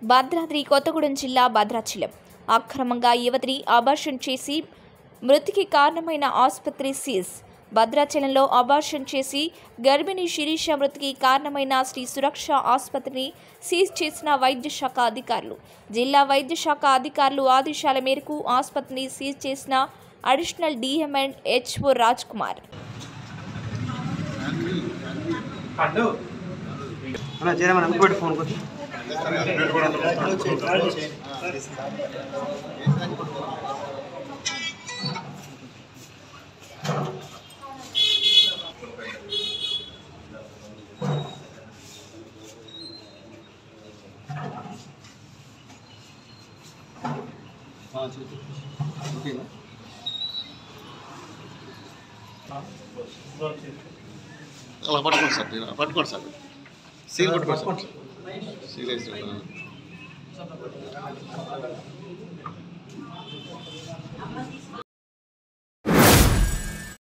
భద్రాద్రి కొత్తగూడెం జిల్లా భద్రాచలం అక్రమంగా యువతిని అబార్షన్ చేసి మృతికి కారణమైన ఆసుపత్రి సీజ్ భద్రాచలంలో అబార్షన్ చేసి గర్భిణి శిరీష మృతికి కారణమైన శ్రీ సురక్ష ఆసుపత్రిని సీజ్ చేసిన వైద్య శాఖ అధికారులు జిల్లా వైద్య శాఖ అధికారులు ఆదేశాల మేరకు ఆసుపత్రిని సీజ్ చేసిన additional DM and HO Raj Kumar అన్న చేయమని అనుకోండి ఫోన్ కొద్ది ఓకేనా అలా పట్టుకోండి సార్ మీరు పట్టుకోండి సార్ సీల్ పట్టుకోండి సార్ సీల్ వేసి